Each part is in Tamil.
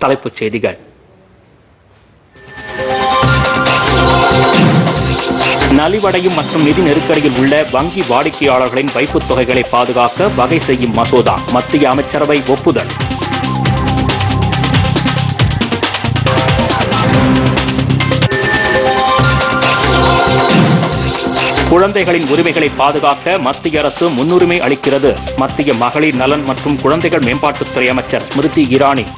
தலைப்புச் செய்திகள் நலிவடையும் மற்றும் நிதி நெருக்கடியில் உள்ள வங்கி வாடிக்கையாளர்களின் வைப்புத் தொகைகளை பாதுகாக்க வகை செய்யும் மசோதா மத்திய அமைச்சரவை ஒப்புதல் குழந்தைகளின் உரிமைகளை பாதுகாக்க மத்திய அரசு முன்னுரிமை அளிக்கிறது மத்திய மகளிர் நலன் மற்றும் குழந்தைகள் மேம்பாட்டுத்துறை அமைச்சர் ஸ்மிருதி இரானி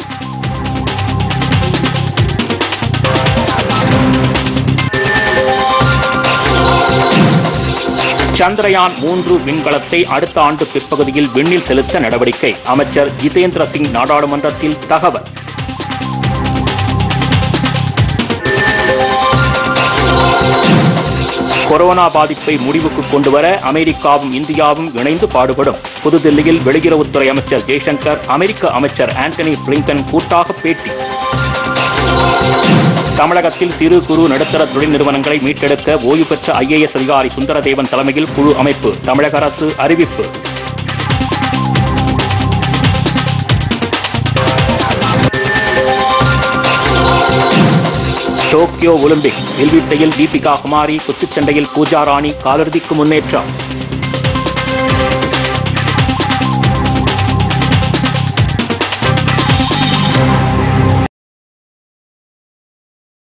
சந்திரயான் மூன்று விண்கலத்தை அடுத்த ஆண்டு பிற்பகுதியில் விண்ணில் செலுத்த நடவடிக்கை அமைச்சர் ஜிதேந்திர சிங் நாடாளுமன்றத்தில் தகவல் கொரோனா பாதிப்பை முடிவுக்கு கொண்டுவர அமெரிக்காவும் இந்தியாவும் இணைந்து பாடுபடும் புதுதில்லியில் வெளியுறவுத்துறை அமைச்சர் ஜெய்சங்கர் அமெரிக்க அமைச்சர் ஆண்டனி பிளிங்கன் கூட்டாக பேட்டி தமிழகத்தில் சிறு குறு நடுத்தர தொழில் நிறுவனங்களை மீட்டெடுக்க ஓய்வு பெற்ற ஐஏஎஸ் அதிகாரி சுந்தரதேவன் தலைமையில் குழு அமைப்பு தமிழக அரசு அறிவிப்பு டோக்கியோ ஒலிம்பிக் வில்வித்தையில் தீபிகா குமாரி குத்துச்சண்டையில் பூஜா ராணி காலிறுதிக்கு முன்னேற்றம்